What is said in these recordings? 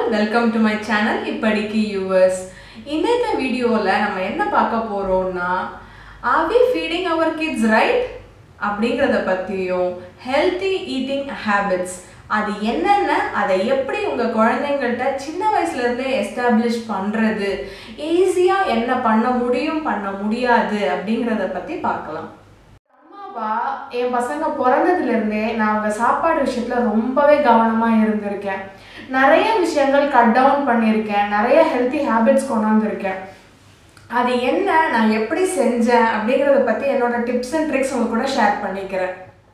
welcome to my channel இப்படிக்கு us இன்னைக்கு வீடியோவில் நம்ம என்ன பார்க்க போகிறோம்னா are we feeding our kids right அப்படிங்கிறத பற்றியும் ஹெல்த்தி ஈட்டிங் ஹேபிட்ஸ் அது என்னென்ன அதை எப்படி உங்கள் குழந்தைங்கள்ட்ட சின்ன வயசுலேருந்தே எஸ்டாப்ளிஷ் பண்ணுறது ஈஸியாக என்ன பண்ண முடியும் பண்ண முடியாது அப்படிங்கிறத பற்றி பார்க்கலாம் அம்மாவா என் பசங்க பிறந்ததுலேருந்தே நான் அவங்க சாப்பாடு விஷயத்தில் ரொம்பவே கவனமாக இருந்திருக்கேன் நிறைய விஷயங்கள் கட் டவுன் பண்ணியிருக்கேன் நிறைய ஹெல்த்தி ஹேபிட்ஸ் கொண்டாந்துருக்கேன் அது என்ன நான் எப்படி செஞ்சேன் அப்படிங்கிறத பற்றி என்னோட டிப்ஸ் அண்ட் ட்ரிக்ஸ் உங்க கூட ஷேர் பண்ணிக்கிறேன்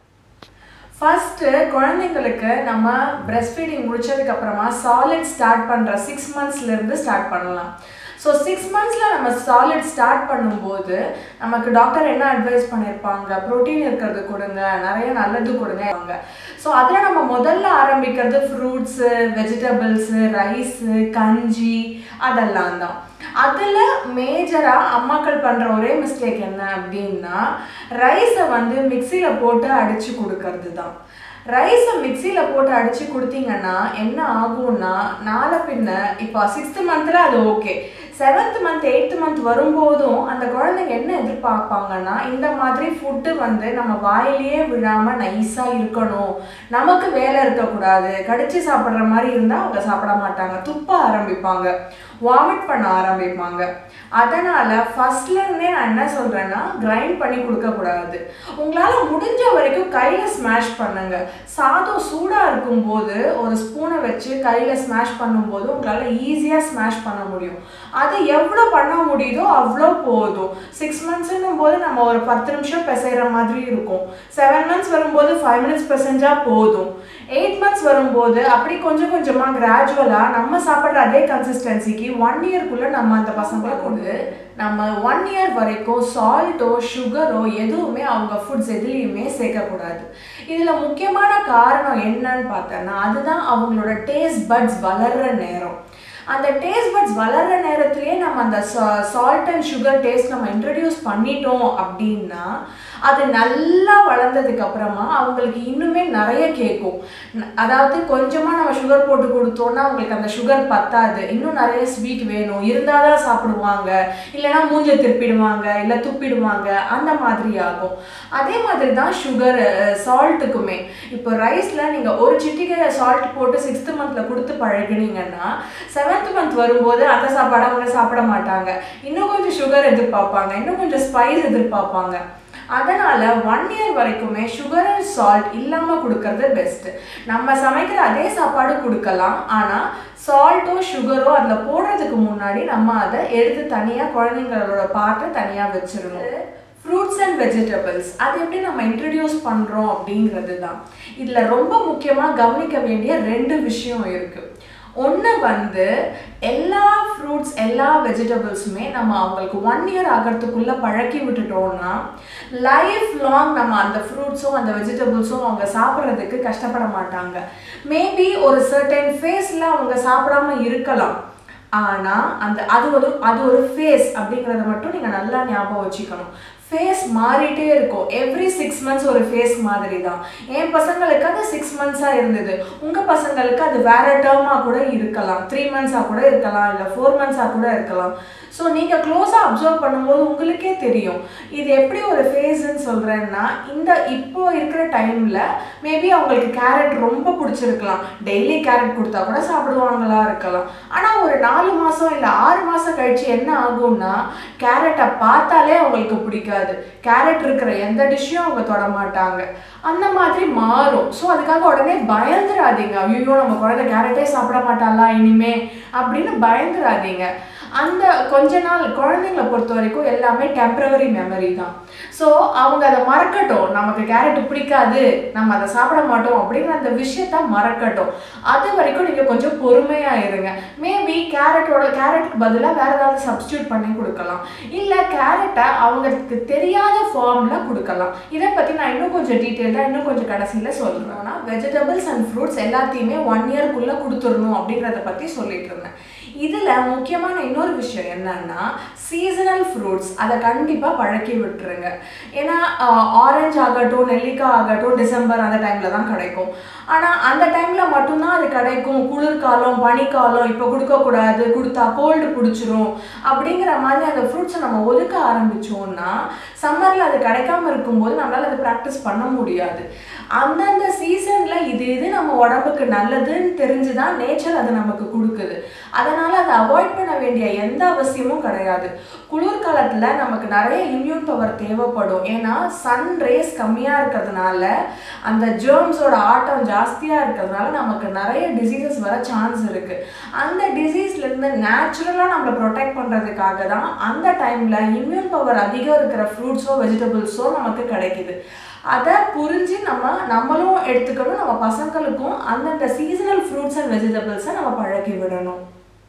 ஃபஸ்ட்டு குழந்தைங்களுக்கு நம்ம பிரஸ்ட் ஃபீடிங் முடிச்சதுக்கு அப்புறமா சாலிட் ஸ்டார்ட் பண்ணுற சிக்ஸ் மந்த்ஸ்லேருந்து ஸ்டார்ட் பண்ணலாம் ஸோ சிக்ஸ் மந்த்ஸில் நம்ம சாலிட் ஸ்டார்ட் பண்ணும்போது நமக்கு டாக்டர் என்ன அட்வைஸ் பண்ணியிருப்பாங்க ப்ரோட்டீன் இருக்கிறது கொடுங்க நிறைய நல்லது கொடுங்க ஸோ அதில் நம்ம முதல்ல ஆரம்பிக்கிறது ஃப்ரூட்ஸு வெஜிடபிள்ஸு ரைஸு கஞ்சி அதெல்லாம் தான் அதில் மேஜராக அம்மாக்கள் பண்ணுற ஒரே மிஸ்டேக் என்ன அப்படின்னா ரைஸை வந்து மிக்சியில் போட்டு அடித்து கொடுக்கறது தான் ரைஸை மிக்சியில் போட்டு அடித்து கொடுத்தீங்கன்னா என்ன ஆகும்னா நாளை பின்ன இப்போ சிக்ஸ்த்து மந்தில் அது okay seventh month eighth month வரும்போதும் அந்த குழந்தைங்க என்ன எதிர்பார்ப்பாங்கன்னா இந்த மாதிரி ஃபுட்டு வந்து நம்ம வாயிலேயே விழாமல் நைஸாக இருக்கணும் நமக்கு வேலை இருக்கக்கூடாது கடிச்சு சாப்பிட்ற மாதிரி இருந்தால் அவங்க சாப்பிட மாட்டாங்க துப்ப ஆரம்பிப்பாங்க வாமிட் பண்ண ஆரம்பிப்பாங்க அதனால் ஃபஸ்ட்லேருந்தே நான் என்ன சொல்கிறேன்னா கிரைண்ட் பண்ணி கொடுக்கக்கூடாது உங்களால் முடிஞ்ச வரைக்கும் கையில் ஸ்மாஷ் பண்ணுங்க சாதம் சூடாக இருக்கும்போது ஒரு ஸ்பூனை வச்சு கையில் ஸ்மாஷ் பண்ணும்போது உங்களால் ஈஸியாக ஸ்மாஷ் பண்ண முடியும் அது எவ்வளோ பண்ண முடியுதோ அவ்வளோ போதும் சிக்ஸ் மந்த்ஸுன்னும் போது நம்ம ஒரு பத்து நிமிஷம் பிசைகிற மாதிரி இருக்கும் செவன் மந்த்ஸ் வரும்போது ஃபைவ் மினிட்ஸ் பிசைஞ்சா போதும் எயிட் மந்த்ஸ் வரும்போது அப்படி கொஞ்சம் கொஞ்சமாக கிராஜுவலாக நம்ம சாப்பிட்ற அதே கன்சிஸ்டன்சிக்கு ஒன் இயர்க்குள்ளே நம்ம அந்த பசங்களை கொண்டு நம்ம ஒன் இயர் வரைக்கும் சால்ட்டோ சுகரோ எதுவுமே அவங்க ஃபுட்ஸ் எதுலேயுமே சேர்க்கக்கூடாது இதில் முக்கியமான காரணம் என்னன்னு பார்த்தோன்னா அதுதான் அவங்களோட டேஸ்ட் பட்ஸ் வளர்கிற நேரம் அந்த டேஸ்ட் பட்ஸ் வளர்கிற நேரத்துலேயே நம்ம அந்த சால்ட் அண்ட் சுகர் டேஸ்ட் நம்ம இன்ட்ரடியூஸ் பண்ணிட்டோம் அப்படின்னா அது நல்லா வளர்ந்ததுக்கு அப்புறமா அவங்களுக்கு இன்னுமே நிறைய கேட்கும் அதாவது கொஞ்சமாக நம்ம சுகர் போட்டு கொடுத்தோம்னா அவங்களுக்கு அந்த சுகர் பத்தாது இன்னும் நிறைய ஸ்வீட் வேணும் இருந்தால் தான் சாப்பிடுவாங்க இல்லைனா மூஞ்ச திருப்பிடுவாங்க இல்லை துப்பிடுவாங்க அந்த மாதிரி ஆகும் அதே மாதிரி தான் சுகர் சால்ட்டுக்குமே இப்போ ரைஸில் நீங்கள் ஒரு சிட்டிகை சால்ட் போட்டு சிக்ஸ்த்து மந்தில் கொடுத்து பழகினீங்கன்னா செவன்த் மந்த் வரும்போது அந்த சாப்பாடு அவங்க சாப்பிட மாட்டாங்க இன்னும் கொஞ்சம் சுகர் எதிர்பார்ப்பாங்க இன்னும் கொஞ்சம் ஸ்பைஸ் எதிர்பார்ப்பாங்க அதனால் ஒன் இயர் வரைக்குமே சுகர் அண்ட் சால்ட் இல்லாமல் கொடுக்கறது பெஸ்ட்டு நம்ம சமைக்கிற அதே சாப்பாடு கொடுக்கலாம் ஆனால் சால்ட்டோ சுகரோ அதில் போடுறதுக்கு முன்னாடி நம்ம அதை எடுத்து தனியாக குழந்தைங்களோட பார்ட்டை தனியாக வச்சிடணும் ஃப்ரூட்ஸ் அண்ட் வெஜிடபிள்ஸ் அது எப்படி நம்ம இன்ட்ரடியூஸ் பண்ணுறோம் அப்படிங்கிறது தான் இதில் ரொம்ப முக்கியமாக கவனிக்க வேண்டிய ரெண்டு விஷயம் இருக்குது ஒன்று வந்து எல்லா ஃப்ரூட்ஸ் எல்லா வெஜிடபிள்ஸுமே நம்ம அவங்களுக்கு ஒன் இயர் ஆகிறதுக்குள்ளே பழக்கி விட்டுட்டோம்னா லைஃப் லாங் நம்ம அந்த ஃப்ரூட்ஸும் அந்த வெஜிடபிள்ஸும் அவங்க சாப்பிட்றதுக்கு கஷ்டப்பட மாட்டாங்க மேபி ஒரு சர்டன் ஃபேஸில் அவங்க சாப்பிடாம இருக்கலாம் ஆனால் அந்த அது ஒரு அது ஒரு ஃபேஸ் அப்படிங்கிறத மட்டும் நீங்கள் நல்லா ஞாபகம் வச்சுக்கணும் ஃபேஸ் மாறிட்டே இருக்கும் எவ்ரி சிக்ஸ் மந்த்ஸ் ஒரு ஃபேஸ் மாதிரி தான் என் பசங்களுக்கு அது சிக்ஸ் மந்த்ஸாக இருந்தது உங்கள் பசங்களுக்கு அது வேற டேர்மாக கூட இருக்கலாம் த்ரீ மந்த்ஸாக கூட இருக்கலாம் இல்லை ஃபோர் மந்த்ஸாக கூட இருக்கலாம் ஸோ நீங்கள் க்ளோஸாக அப்சர்வ் பண்ணும்போது உங்களுக்கே தெரியும் இது எப்படி ஒரு ஃபேஸ்ன்னு சொல்கிறேன்னா இந்த இப்போ இருக்கிற டைமில் மேபி அவங்களுக்கு கேரட் ரொம்ப பிடிச்சிருக்கலாம் டெய்லி கேரட் கொடுத்தா கூட சாப்பிடுவாங்களா இருக்கலாம் ஆனால் ஒரு நாலு மாதம் இல்லை ஆறு மாதம் கழிச்சு என்ன ஆகும்னா கேரட்டை பார்த்தாலே அவங்களுக்கு பிடிக்காது கேரட் இருக்கிற எந்த டிஷ்ஷும் அவங்க தொட மாட்டாங்க அந்த மாதிரி மாறும் ஸோ அதுக்காக உடனே பயந்துடாதீங்க ஐயோ நம்ம குழந்தை கேரட்டே சாப்பிட மாட்டாளா இனிமே அப்படின்னு பயந்துடாதீங்க அந்த கொஞ்ச நாள் குழந்தைங்களை பொறுத்த வரைக்கும் எல்லாமே டெம்பரவரி மெமரி தான் ஸோ அவங்க அதை மறக்கட்டும் நமக்கு கேரட் பிடிக்காது நம்ம அதை சாப்பிட மாட்டோம் அப்படிங்கிற அந்த விஷயத்த மறக்கட்டும் அது வரைக்கும் நீங்கள் கொஞ்சம் பொறுமையாக இருங்க மேபி கேரட்டோட கேரட்டுக்கு பதிலாக வேறு ஏதாவது சப்ஸ்டியூட் பண்ணி கொடுக்கலாம் இல்லை கேரட்டை அவங்களுக்கு தெரியாத ஃபார்மில் கொடுக்கலாம் இதை பற்றி நான் இன்னும் கொஞ்சம் டீட்டெயிலாக இன்னும் கொஞ்சம் கடைசியில் சொல்கிறேன்னா வெஜிடபிள்ஸ் அண்ட் ஃப்ரூட்ஸ் எல்லாத்தையுமே ஒன் இயர்க்குள்ளே கொடுத்துடணும் அப்படிங்கிறத பற்றி சொல்லிட்டு இருந்தேன் இதில் முக்கியமான இன்னொரு விஷயம் என்னன்னா சீசனல் ஃப்ரூட்ஸ் அதை கண்டிப்பாக பழக்கி விட்டுருங்க ஏன்னா ஆரஞ்சு ஆகட்டும் நெல்லிக்காய் ஆகட்டும் டிசம்பர் அந்த டைமில் தான் கிடைக்கும் ஆனால் அந்த டைமில் மட்டும்தான் அது கிடைக்கும் குளிர்காலம் பனிக்காலம் இப்போ கொடுக்கக்கூடாது கொடுத்தா கோல்டு பிடிச்சிரும் அப்படிங்கிற மாதிரி அந்த ஃப்ரூட்ஸை நம்ம ஒதுக்க ஆரம்பித்தோம்னா சம்மரில் அது கிடைக்காம இருக்கும்போது நம்மளால் அதை ப்ராக்டிஸ் பண்ண முடியாது அந்தந்த சீசனில் இது இது நம்ம உடம்புக்கு நல்லதுன்னு தெரிஞ்சு தான் நேச்சர் அது நமக்கு கொடுக்குது அதனால் அதை அவாய்ட் பண்ண வேண்டிய எந்த அவசியமும் கிடையாது குளிர்காலத்தில் நமக்கு நிறைய இம்யூன் பவர் தேவைப்படும் ஏன்னா சன் ரேஸ் கம்மியாக இருக்கிறதுனால அந்த ஜேர்ம்ஸோட ஆட்டம் ஜாஸ்தியாக இருக்கிறதுனால நமக்கு நிறைய டிசீசஸ் வர சான்ஸ் இருக்குது அந்த டிசீஸ்லேருந்து நேச்சுரலாக நம்மளை ப்ரொடெக்ட் பண்ணுறதுக்காக தான் அந்த டைமில் இம்யூன் பவர் அதிகம் இருக்கிற ஃப்ரூட்ஸோ வெஜிடபிள்ஸோ நமக்கு கிடைக்குது அதை புரிஞ்சு நம்ம நம்மளும் எடுத்துக்கணும் நம்ம பசங்களுக்கும் அந்தந்த சீசனல் ஃப்ரூட்ஸ் அண்ட் வெஜிடபிள்ஸை நம்ம பழக்கி விடணும்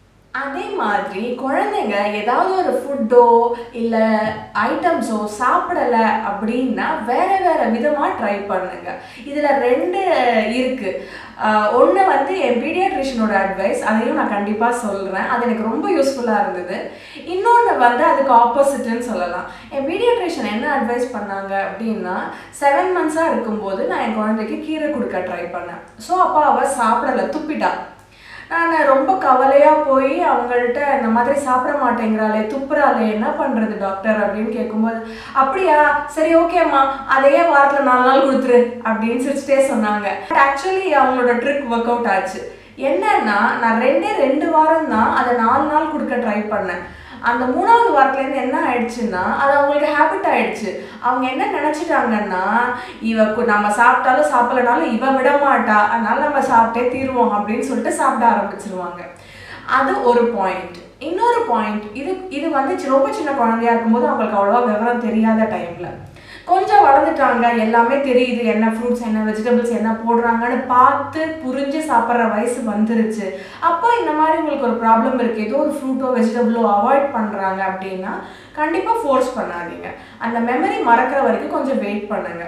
அதே மாதிரி குழந்தைங்க ஏதாவது ஒரு ஃபுட்டோ இல்லை ஐட்டம்ஸோ சாப்பிடலை அப்படின்னா வேற வேற விதமாக ட்ரை பண்ணுங்க இதில் ரெண்டு இருக்கு ஒன்று வந்து என் பீடியாட்ரிஷனோட அட்வைஸ் அதையும் நான் கண்டிப்பாக சொல்கிறேன் அது எனக்கு ரொம்ப யூஸ்ஃபுல்லாக இருந்தது இன்னொன்று வந்து அதுக்கு ஆப்போசிட்னு சொல்லலாம் என் பீடியாட்ரிஷன் என்ன அட்வைஸ் பண்ணாங்க அப்படின்னா செவன் மந்த்ஸாக இருக்கும்போது நான் என் குழந்தைக்கு கீரை கொடுக்க ட்ரை பண்ணேன் ஸோ அப்போ அவள் சாப்பிடலை துப்பிட்டா நான் ரொம்ப கவலையாக போய் அவங்கள்ட்ட இந்த மாதிரி சாப்பிட மாட்டேங்கிறாளே துப்புறாளே என்ன பண்ணுறது டாக்டர் அப்படின்னு கேட்கும்போது அப்படியா சரி ஓகேம்மா அதையே வாரத்தில் நாலு நாள் கொடுத்துரு அப்படின்னு சிரிச்சிட்டே சொன்னாங்க ஆக்சுவலி அவங்களோட ட்ரிக் ஒர்க் அவுட் ஆச்சு என்னன்னா நான் ரெண்டே ரெண்டு வாரம் தான் அதை நாலு நாள் கொடுக்க ட்ரை பண்ணேன் அந்த மூணாவது வாரத்துலேருந்து என்ன ஆயிடுச்சுன்னா அது அவங்களுக்கு ஹேபிட் ஆயிடுச்சு அவங்க என்ன நினச்சிட்டாங்கன்னா இவ கு- நம்ம சாப்பிட்டாலும் சாப்பிடலனாலும் இவ விட மாட்டா அதனால நம்ம சாப்பிட்டே தீருவோம் அப்படின்னு சொல்லிட்டு சாப்பிட ஆரம்பிச்சிருவாங்க அது ஒரு பாயிண்ட் இன்னொரு பாயிண்ட் இது இது வந்து சி- ரொம்ப சின்ன குழந்தையா இருக்கும்போது அவங்களுக்கு அவ்வளோவா விவரம் தெரியாத டைம்ல கொஞ்சம் வளர்ந்துட்டாங்க எல்லாமே தெரியுது என்ன ஃப்ரூட்ஸ் என்ன வெஜிடபிள்ஸ் என்ன போடுறாங்கன்னு பார்த்து புரிஞ்சு சாப்பிட்ற வயசு வந்துருச்சு அப்போ இந்த மாதிரி உங்களுக்கு ஒரு ப்ராப்ளம் இருக்குது ஏதோ ஒரு ஃப்ரூட்டோ வெஜிடபிளோ அவாய்ட் பண்ணுறாங்க அப்படின்னா கண்டிப்பாக ஃபோர்ஸ் பண்ணாதீங்க அந்த மெமரி மறக்கிற வரைக்கும் கொஞ்சம் வெயிட் பண்ணுங்க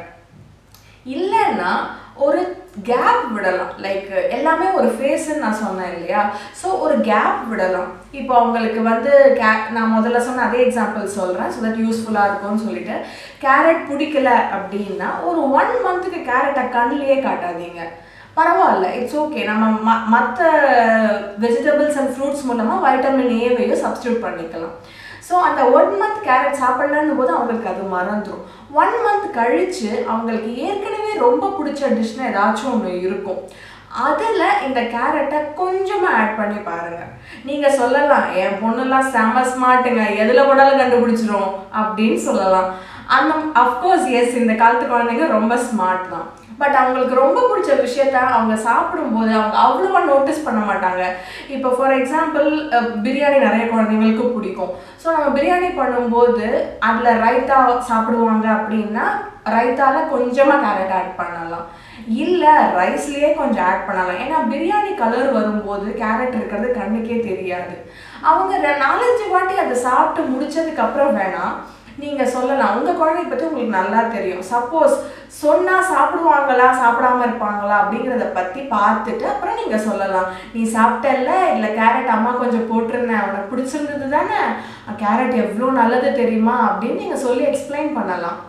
இல்லைன்னா ஒரு கேப் விடலாம் லைக் எல்லாமே ஒரு ஃபேஸ்ன்னு நான் சொன்னேன் இல்லையா ஸோ ஒரு கேப் விடலாம் இப்போ அவங்களுக்கு வந்து கே நான் முதல்ல சொன்ன அதே எக்ஸாம்பிள் சொல்கிறேன் ஸோ தட் யூஸ்ஃபுல்லாக இருக்கும்னு சொல்லிட்டு கேரட் பிடிக்கல அப்படின்னா ஒரு ஒன் மந்த்துக்கு கேரட்டை கண்ணிலேயே காட்டாதீங்க பரவாயில்ல இட்ஸ் ஓகே நம்ம ம மற்ற வெஜிடபிள்ஸ் அண்ட் ஃப்ரூட்ஸ் மூலமாக வைட்டமின் ஏவையும் சப்ஸ்டியூட் பண்ணிக்கலாம் ஸோ அந்த ஒன் மந்த் கேரட் சாப்பிடலன்னு போது அவங்களுக்கு அது மறந்துடும் ஒன் மந்த் கழித்து அவங்களுக்கு ஏற்கனவே ரொம்ப பிடிச்ச டிஷ்னு ஏதாச்சும் ஒன்று இருக்கும் அதில் இந்த கேரட்டை கொஞ்சமாக ஆட் பண்ணி பாருங்க நீங்கள் சொல்லலாம் என் பொண்ணுலாம் செம்ம ஸ்மார்ட்டுங்க எதில் போட்டாலும் கண்டுபிடிச்சிரும் அப்படின்னு சொல்லலாம் அந்த அஃப்கோர்ஸ் எஸ் இந்த காலத்து குழந்தைங்க ரொம்ப ஸ்மார்ட் தான் பட் அவங்களுக்கு ரொம்ப பிடிச்ச விஷயத்த அவங்க சாப்பிடும்போது அவங்க அவ்வளோவா நோட்டீஸ் பண்ண மாட்டாங்க இப்போ ஃபார் எக்ஸாம்பிள் பிரியாணி நிறைய குழந்தைங்களுக்கு பிடிக்கும் ஸோ நம்ம பிரியாணி பண்ணும்போது அதில் ரைத்தா சாப்பிடுவாங்க அப்படின்னா ரைத்தால கொஞ்சமாக கேரட் ஆட் பண்ணலாம் இல்லை ரைஸ்லேயே கொஞ்சம் ஆட் பண்ணலாம் ஏன்னா பிரியாணி கலர் வரும்போது கேரட் இருக்கிறது கண்ணுக்கே தெரியாது அவங்க ரெ- நாலஞ்சு வாட்டி அதை சாப்பிட்டு முடிச்சதுக்கு அப்புறம் வேணாம் நீங்க சொல்லலாம் உங்க குழந்தைய பத்தி உங்களுக்கு நல்லா தெரியும் சப்போஸ் சொன்னா சாப்பிடுவாங்களா சாப்பிடாம இருப்பாங்களா அப்படிங்கிறத பத்தி பார்த்துட்டு அப்புறம் நீங்க சொல்லலாம் நீ சாப்பிட்டல்ல இல்ல கேரட் அம்மா கொஞ்சம் போட்டிருந்தேன் உனக்கு பிடிச்சிருந்தது தானே கேரட் எவ்வளோ நல்லது தெரியுமா அப்படின்னு நீங்க சொல்லி எக்ஸ்பிளைன் பண்ணலாம்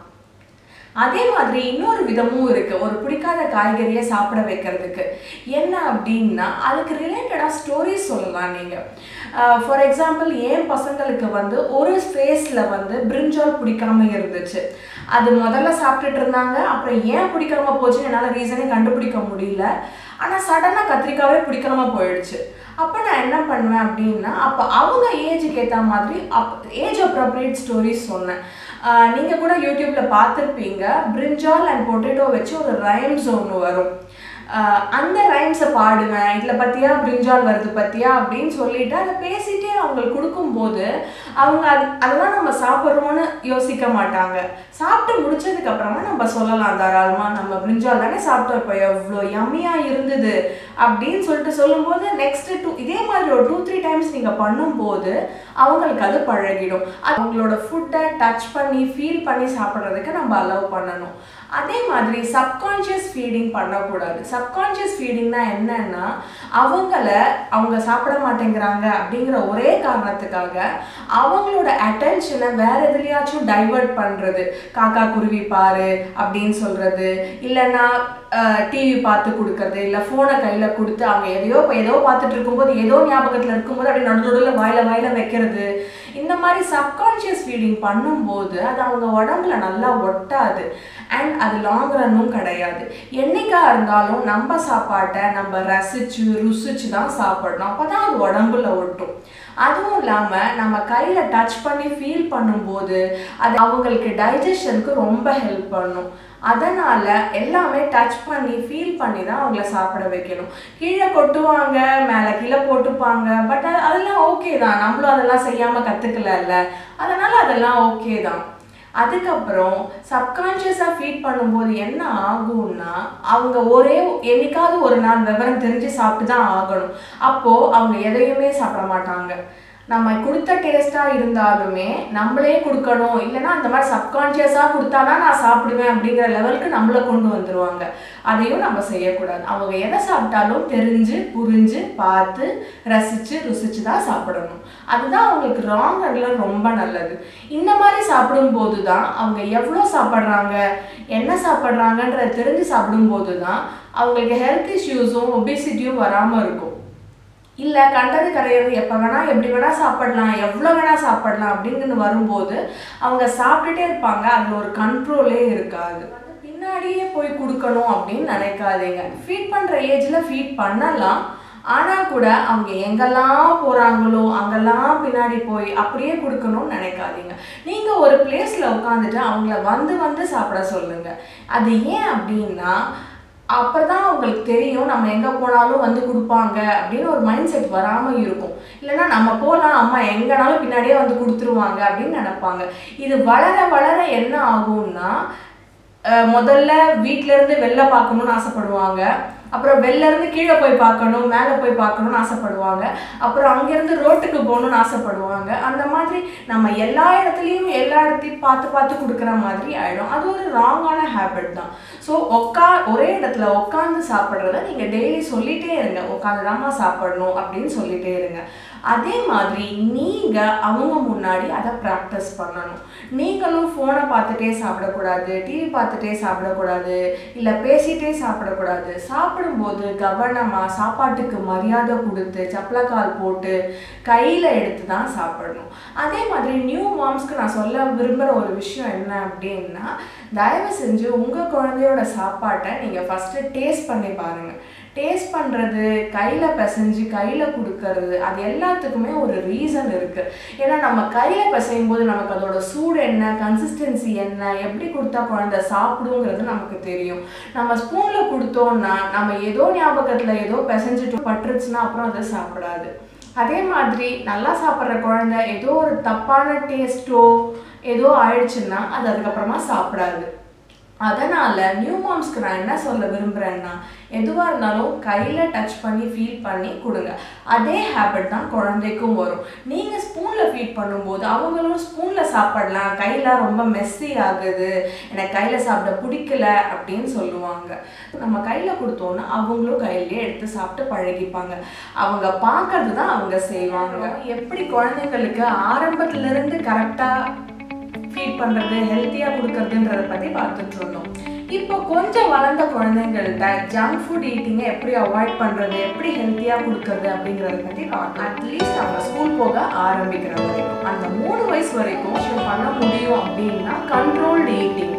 அதே மாதிரி இன்னொரு விதமும் இருக்கு ஒரு பிடிக்காத காய்கறியை சாப்பிட வைக்கிறதுக்கு என்ன அப்படின்னா அதுக்கு ரிலேட்டடாக ஸ்டோரிஸ் சொல்லலாம் நீங்க ஃபார் எக்ஸாம்பிள் என் பசங்களுக்கு வந்து ஒரு ஃபேஸில் வந்து பிரிஞ்சால் பிடிக்காம இருந்துச்சு அது முதல்ல சாப்பிட்டுட்டு இருந்தாங்க அப்புறம் ஏன் பிடிக்காம போச்சுன்னு என்னால் ரீசனே கண்டுபிடிக்க முடியல ஆனால் சடனாக கத்திரிக்காவே பிடிக்காம போயிடுச்சு அப்போ நான் என்ன பண்ணுவேன் அப்படின்னா அப்போ அவங்க ஏஜுக்கு ஏற்ற மாதிரி அப் ஏஜ் அப்ரோப்ரியேட் ஸ்டோரிஸ் சொன்னேன் ஆஹ் நீங்க கூட யூடியூப்ல பார்த்துருப்பீங்க பிரிஞ்சால் அண்ட் பொட்டேட்டோ வச்சு ஒரு ரைம்ஸ் ஒன்று வரும் ஆஹ் அந்த ரைம்ஸை பாடுவேன் இதில் பத்தியா பிரிஞ்சால் வருது பத்தியா அப்படின்னு சொல்லிட்டு அதை பேசிட்டே அவங்களுக்கு கொடுக்கும்போது அவங்க அது அதெல்லாம் நம்ம சாப்பிட்றோம்னு யோசிக்க மாட்டாங்க சாப்பிட்டு முடிச்சதுக்கு அப்புறமா நம்ம சொல்லலாம் தாராளமா நம்ம பிரிஞ்சால் தானே சாப்பிட்டோம் இப்போ எவ்வளோ யம்மியா இருந்தது அப்படின்னு சொல்லிட்டு சொல்லும்போது நெக்ஸ்ட் டூ இதே மாதிரி ஒரு டூ த்ரீ டைம்ஸ் நீங்கள் பண்ணும்போது அவங்களுக்கு அது பழகிடும் அவங்களோட ஃபுட்டை டச் பண்ணி ஃபீல் பண்ணி சாப்பிட்றதுக்கு நம்ம அலோவ் பண்ணணும் அதே மாதிரி சப்கான்ஷியஸ் ஃபீடிங் பண்ணக்கூடாது சப்கான்ஷியஸ் ஃபீடிங்னா என்னன்னா அவங்கள அவங்க சாப்பிட மாட்டேங்கிறாங்க அப்படிங்கிற ஒரே காரணத்துக்காக அவங்களோட அட்டென்ஷனை வேற எதுலையாச்சும் டைவர்ட் பண்றது காக்கா குருவி பாரு அப்படின்னு சொல்றது இல்லைன்னா டிவி பார்த்து கொடுக்கறது இல்லை ஃபோனை கையில் கொடுத்து அவங்க எதையோ ஏதோ பார்த்துட்டு இருக்கும்போது ஏதோ ஞாபகத்தில் இருக்கும்போது அப்படி நடுநடுவில் வாயில வாயில வைக்கிறது இந்த மாதிரி சப்கான்ஷியஸ் ஃபீடிங் பண்ணும்போது அது அவங்க உடம்புல நல்லா ஒட்டாது அண்ட் அது லாங் ரன்னும் கிடையாது என்னைக்கா இருந்தாலும் நம்ம சாப்பாட்டை நம்ம ரசிச்சு ருசிச்சு தான் சாப்பிடணும் அப்போ தான் அது உடம்புல ஒட்டும் அதுவும் இல்லாமல் நம்ம கையில் டச் பண்ணி ஃபீல் பண்ணும்போது அது அவங்களுக்கு டைஜஷனுக்கு ரொம்ப ஹெல்ப் பண்ணும் அதனால் எல்லாமே டச் பண்ணி ஃபீல் பண்ணி தான் அவங்கள சாப்பிட வைக்கணும் கீழே கொட்டுவாங்க மேலே கீழே போட்டுப்பாங்க பட் அதெல்லாம் ஓகே தான் நம்மளும் அதெல்லாம் செய்யாமல் கற்றுக்கலல்ல அதனால் அதெல்லாம் ஓகே தான் அதுக்கப்புறம் சப்கான்ஷியஸாக ஃபீட் பண்ணும்போது என்ன ஆகும்னா அவங்க ஒரே என்னைக்காவது ஒரு நாள் விவரம் தெரிஞ்சு சாப்பிட்டு தான் ஆகணும் அப்போது அவங்க எதையுமே சாப்பிட மாட்டாங்க நம்ம கொடுத்த டேஸ்ட்டாக இருந்தாலுமே நம்மளே கொடுக்கணும் இல்லைன்னா அந்த மாதிரி சப்கான்ஷியஸாக கொடுத்தா தான் நான் சாப்பிடுவேன் அப்படிங்கிற லெவலுக்கு நம்மளை கொண்டு வந்துடுவாங்க அதையும் நம்ம செய்யக்கூடாது அவங்க எதை சாப்பிட்டாலும் தெரிஞ்சு புரிஞ்சு பார்த்து ரசித்து ருசித்து தான் சாப்பிடணும் அதுதான் அவங்களுக்கு ராங் ரன்னில் ரொம்ப நல்லது இந்த மாதிரி சாப்பிடும்போது தான் அவங்க எவ்வளோ சாப்பிட்றாங்க என்ன சாப்பிட்றாங்கன்றத தெரிஞ்சு சாப்பிடும்போது தான் அவங்களுக்கு ஹெல்த் இஷ்யூஸும் ஒபிசிட்டியும் வராமல் இருக்கும் இல்லை கண்டது கரையிறது எப்போ வேணால் எப்படி வேணால் சாப்பிடலாம் எவ்வளோ வேணால் சாப்பிடலாம் அப்படிங்கிறது வரும்போது அவங்க சாப்பிட்டுட்டே இருப்பாங்க அதில் ஒரு கண்ட்ரோலே இருக்காது பின்னாடியே போய் கொடுக்கணும் அப்படின்னு நினைக்காதீங்க ஃபீட் பண்ணுற ஏஜில் ஃபீட் பண்ணலாம் ஆனால் கூட அவங்க எங்கெல்லாம் போகிறாங்களோ அங்கெல்லாம் பின்னாடி போய் அப்படியே கொடுக்கணும்னு நினைக்காதீங்க நீங்கள் ஒரு பிளேஸில் உட்காந்துட்டு அவங்கள வந்து வந்து சாப்பிட சொல்லுங்கள் அது ஏன் அப்படின்னா அப்போ தான் அவங்களுக்கு தெரியும் நம்ம எங்கே போனாலும் வந்து கொடுப்பாங்க அப்படின்னு ஒரு மைண்ட் செட் வராமல் இருக்கும் இல்லைன்னா நம்ம போகலாம் அம்மா எங்கேனாலும் பின்னாடியே வந்து கொடுத்துருவாங்க அப்படின்னு நினைப்பாங்க இது வளர வளர என்ன ஆகும்னா முதல்ல வீட்டிலேருந்து வெளில பார்க்கணுன்னு ஆசைப்படுவாங்க அப்புறம் வெளிலேருந்து கீழே போய் பார்க்கணும் மேலே போய் பார்க்கணுன்னு ஆசைப்படுவாங்க அப்புறம் அங்கேருந்து ரோட்டுக்கு போகணுன்னு ஆசைப்படுவாங்க அந்த மாதிரி நம்ம எல்லா இடத்துலையும் எல்லா இடத்தையும் பார்த்து பார்த்து கொடுக்குற மாதிரி ஆகிடும் அது ஒரு ராங்கான ஹேபிட் தான் ஸோ உக்கா ஒரே இடத்துல உட்காந்து சாப்பிட்றத நீங்கள் டெய்லி சொல்லிகிட்டே இருங்க உட்காந்து தாம்மா சாப்பிடணும் அப்படின்னு சொல்லிகிட்டே இருங்க அதே மாதிரி நீங்கள் அவங்க முன்னாடி அதை ப்ராக்டிஸ் பண்ணணும் நீங்களும் ஃபோனை பார்த்துட்டே சாப்பிடக்கூடாது டிவி பார்த்துட்டே சாப்பிடக்கூடாது இல்லை பேசிகிட்டே சாப்பிடக்கூடாது சாப்பிடும்போது கவனமாக சாப்பாட்டுக்கு மரியாதை கொடுத்து சப்பளக்கால் போட்டு கையில் எடுத்து தான் சாப்பிடணும் அதே மாதிரி நியூ மாம்ஸ்க்கு நான் சொல்ல விரும்புகிற ஒரு விஷயம் என்ன அப்படின்னா தயவு செஞ்சு உங்கள் குழந்தையோட சாப்பாட்டை நீங்கள் ஃபஸ்ட்டு டேஸ்ட் பண்ணி பாருங்கள் டேஸ்ட் பண்ணுறது கையில் பிசைஞ்சு கையில் கொடுக்கறது அது எல்லாத்துக்குமே ஒரு ரீசன் இருக்குது ஏன்னா நம்ம கையில் பிசையும் போது நமக்கு அதோட சூடு என்ன கன்சிஸ்டன்சி என்ன எப்படி கொடுத்தா குழந்தை சாப்பிடுங்கிறது நமக்கு தெரியும் நம்ம ஸ்பூனில் கொடுத்தோம்னா நம்ம ஏதோ ஞாபகத்தில் ஏதோ பிசைஞ்சிட்டு பட்டுருச்சுன்னா அப்புறம் அதை சாப்பிடாது அதே மாதிரி நல்லா சாப்பிட்ற குழந்தை ஏதோ ஒரு தப்பான டேஸ்ட்டோ ஏதோ ஆயிடுச்சுன்னா அது அதுக்கப்புறமா சாப்பிடாது அதனால் நியூ மாம்ஸ்க்கு நான் என்ன சொல்ல விரும்புகிறேன்னா எதுவாக இருந்தாலும் கையில் டச் பண்ணி ஃபீல் பண்ணி கொடுங்க அதே ஹேபிட் தான் குழந்தைக்கும் வரும் நீங்கள் ஸ்பூனில் ஃபீட் பண்ணும்போது அவங்களும் ஸ்பூனில் சாப்பிடலாம் கையில் ரொம்ப மெஸ்ஸி ஆகுது எனக்கு கையில் சாப்பிட பிடிக்கல அப்படின்னு சொல்லுவாங்க நம்ம கையில் கொடுத்தோன்னா அவங்களும் கையிலே எடுத்து சாப்பிட்டு பழகிப்பாங்க அவங்க பார்க்கறது தான் அவங்க செய்வாங்க எப்படி குழந்தைங்களுக்கு ஆரம்பத்துலேருந்து கரெக்டாக ஃபீட் பண்ணுறது ஹெல்த்தியாக கொடுக்கறதுன்றதை பற்றி பார்த்துட்டு இருந்தோம் இப்போ கொஞ்சம் வளர்ந்த குழந்தைங்கள்ட்ட ஜங்க் ஃபுட் ஈட்டிங்கை எப்படி அவாய்ட் பண்ணுறது எப்படி ஹெல்த்தியாக கொடுக்கறது அப்படிங்கிறத பற்றி பார்க்கலாம் அட்லீஸ்ட் அவங்க ஸ்கூல் போக ஆரம்பிக்கிற வரைக்கும் அந்த மூணு வயசு வரைக்கும் பண்ண முடியும் அப்படின்னா கண்ட்ரோல்டு ஈட்டிங்